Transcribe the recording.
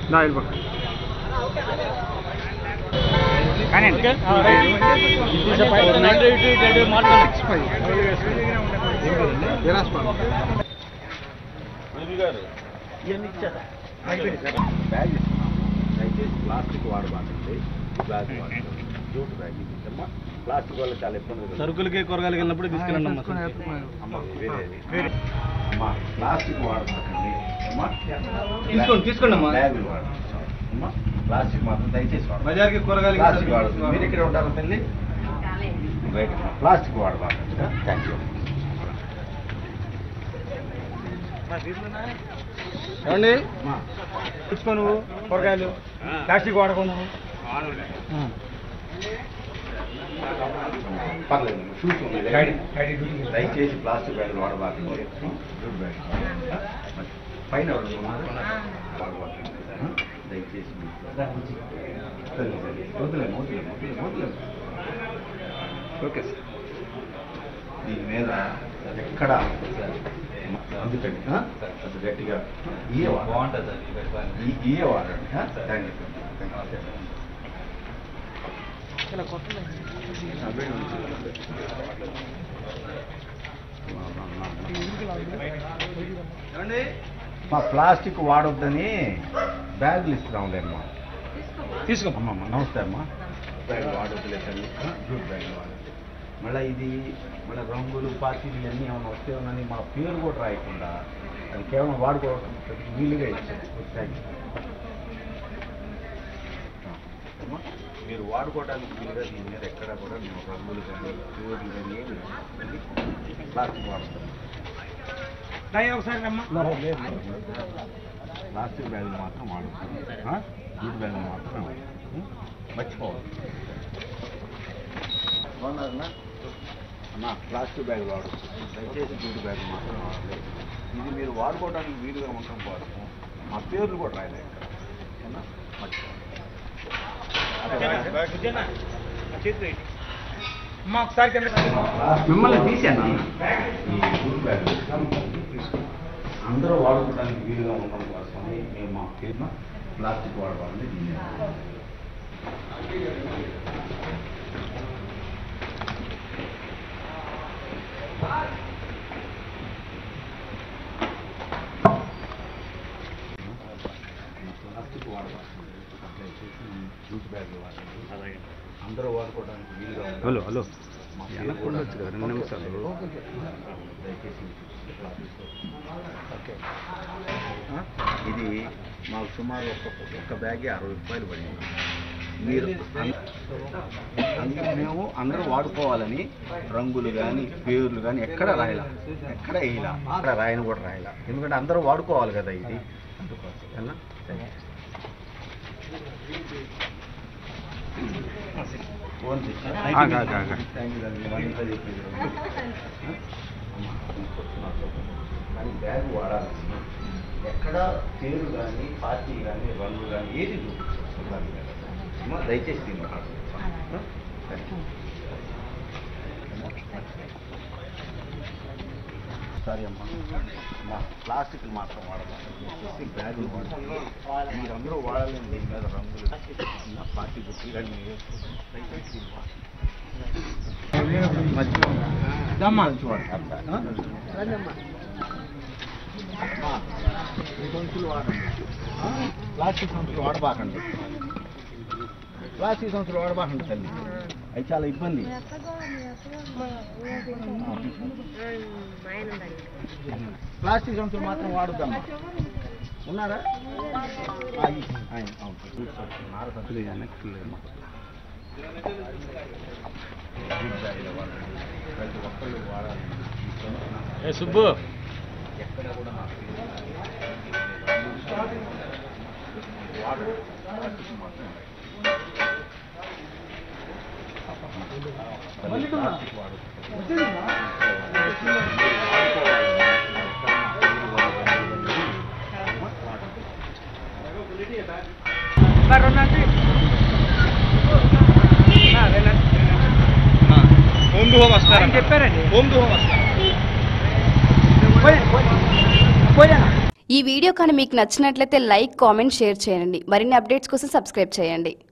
నా వెళ్ళిపో కానీ బ్యాగ్ దయచేసి ప్లాస్టిక్ వాడబాకండి బ్యాగ్ వాడండి జూట్ బ్యాగ్ ఇదమ్మా ప్లాస్టిక్ వల్ల చాలా ఇబ్బంది కలుగుతుంది. సరుకులకి కూరగాయలకి వెళ్ళినప్పుడు తీసుకెళ్ళండి అమ్మా అమ్మా వేరేది అమ్మా ప్లాస్టిక్ వాడబాకండి అమ్మా తీసుకోండి, తీసుకోండి అమ్మా. బ్యాగులు వాడండి అమ్మా ప్లాస్టిక్ మాత్రం దయచేసి వాడండి బజార్కి కూరగాయలకి ప్లాస్టిక్ వాడదు మీరు ఇక్కడ ఉంటారు తల్లి రైట్ అమ్మా ప్లాస్టిక్ వాడబాకండి థ్యాంక్ యూ ఏమండి తెచ్చుకో నువ్వు కూరగాయలు ప్లాస్టిక్ వాడకుండా పర్లేదు షూస్ ఉంది దయచేసి ప్లాస్టిక్ బ్యాగులు వాడబాకండి జూట్ బ్యాగ్ పైన ఎవరు ఉన్నారు? వాడబాకండి. దయచేసి సరే, సరే. వదిలేము వదిలేము వదిలేము వదిలేము ఓకే సార్ దీని మీద ఎక్కడ అందుకని ఆ? అది గట్టిగా ఇయే బాగుంటుంది ఇయే వాడండి థ్యాంక్ యూ థ్యాంక్ యూ ఏమండి మా ప్లాస్టిక్ వాడొద్దని బ్యాగులు ఇస్తున్నాంలే అమ్మా తీసుకో అమ్మమ్మ నమస్తే అమ్మా బ్యాగ్ వాడొద్దులే తల్లి జూట్ బ్యాగ్ వాడొద్దు మళ్ళీ ఇది మళ్ళీ రంగులు పార్టీలు ఇవన్నీ ఏమైనా వస్తే ఉన్నని మా పేరు కూడా రాయకుండా అది కేవలం వాడుకోవడం వీలుగా ఇచ్చారు థ్యాంక్ యూ అమ్మా, మీరు వాడుకోవడానికి వీలుగా దీని మీద ఎక్కడ కూడా మేము రంగులు కానీ పేర్లు కానీ ఏమి లేవు. ప్లాస్టిక్ వాడతాం ఒకసారి అమ్మా ప్లాస్టిక్ బ్యాగులు మాత్రం వాడుతాం జూట్ బ్యాగులు మాత్రం ఉం? మర్చిపోవద్దు బాగున్నారన్నా అన్న ప్లాస్టిక్ బ్యాగులు వాడచ్చు దయచేసి జూట్ బ్యాగులు మాత్రం వాడలేదు ఇది మీరు వాడుకోవడానికి వీలుగా ఉండటం కోసం మా పేర్లు కూడా రాయలేదు ఇక్కడ ఓకేనా మర్చిపోవద్దు అమ్మా ఒకసారి కింద మిమ్మల్ని తీసాను ఈ జూట్ బ్యాగులు అందరూ వాడుకోవడానికి వీలుగా ఉండడం కోసం మేము మా పేరున ప్లాస్టిక్ వాడవాలని దీన్ని ప్లాస్టిక్ వాడబాకండి దయచేసి జూట్ బ్యాగులు వాడండి అందరూ వాడుకోవడానికి వీలుగా ఉండడం హలో హలో మా వెనక్కి పేరు ఉండొచ్చు కదా, రెండు నిమిషాలు. దయచేసి ఓకే ఆ? ఇది మాకు సుమారు ఒక ఒక బ్యాగే అరవై రూపాయలు పడింది మీరు అన్- అందుకే మేము అందరూ వాడుకోవాలని రంగులు కానీ పేర్లు కానీ ఎక్కడ రాయలా ఎక్కడ వేయలా అక్కడ రాయని కూడా రాయలా ఎందుకంటే అందరూ వాడుకోవాలి కదా ఇది అందుకోసం ఏనా? ఫోన్ చేసి ఆగు, ఆగు, ఆగు. థ్యాంక్ యూ అండి ఇవంతా చెప్పేది అమ్మా, ఇంకొస్తున్నారు. కానీ బ్యాగ్ వాడాలి ఎక్కడ పేరు కానీ పార్టీ కానీ రంగు కానీ ఏది చూపించాలి అమ్మా, దయచేసి దీన్ని వాడండి. ఆ? Thank you. సారీ అమ్మా అమ్మా, ప్లాస్టిక్ మాత్రం వాడాలి బ్యాగులు వాడాలి మీరందరూ వాడాలని దీని మీద రంగులు నా పార్టీ గుర్తు కానీ మీరు దయచేసి దీన్ని వాడండి. దమ్మా. ఈ సంచులు వాడండి ఆ? ప్లాస్టిక్ సంచులు వాడబాకండి ప్లాస్టిక్ సంచులు వాడబాకండి తల్లి అవి చాలా ఇబ్బంది ప్లాస్టిక్ సంచులు మాత్రం వాడుద్దమ్మా ఉన్నారా అయి, అయి, అవును. నార సంచులు వెనక్కి లేదు. జూట్ బ్యాగులు వాడండి ప్రతి ఒక్కళ్ళు వాడాలి ఈ సంచులు ఏ సుబ్బు ఎక్కడ కూడా నాకు వాటర్ ప్లాస్టిక్ మాత్రం ప్లాస్టిక్ వాడదు హోమ్ టు హోమ్ వస్తారు చెప్పారండి హోమ్ టు హోమ్ వస్తారు పోయా ఈ వీడియో కానీ మీకు నచ్చినట్లయితే లైక్ కామెంట్ షేర్ చేయండి మరిన్ని అప్డేట్స్ కోసం సబ్స్క్రైబ్ చేయండి